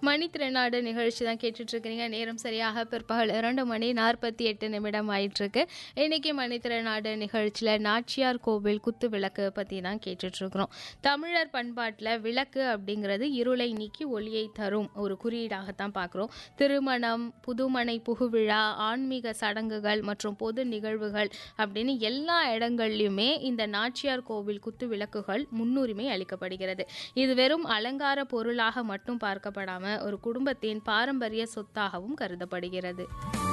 மணித்திருநாடு நிகழ்ச்சி தான் கேட்டுட்டு இருக்கிறீங்க நேரம் சரியாக பிற்பகல் இரண்டு மணி நாற்பத்தி எட்டு நிமிடம் ஆயிட்டிருக்கு இன்னைக்கு மணித்திருநாடு நிகழ்ச்சியில் நாச்சியார் கோவில் குத்து விளக்கு பற்றி தான் கேட்டுட்டு இருக்கிறோம் தமிழர் பண்பாட்டில் விளக்கு அப்படிங்கிறது இருளை நீக்கி ஒளியை தரும் ஒரு குறியீடாகத்தான் பார்க்குறோம் திருமணம் புதுமனை புகுவிழா ஆன்மீக சடங்குகள் மற்றும் பொது நிகழ்வுகள் அப்படின்னு எல்லா இடங்கள்லையுமே இந்த நாச்சியார் கோவில் குத்து விளக்குகள் முன்னுரிமை அளிக்கப்படுகிறது இது வெறும் அலங்கார பொருளாக மட்டும் பார்க்கப்படாம ஒரு குடும்பத்தின் பாரம்பரிய சொத்தாகவும் கருதப்படுகிறது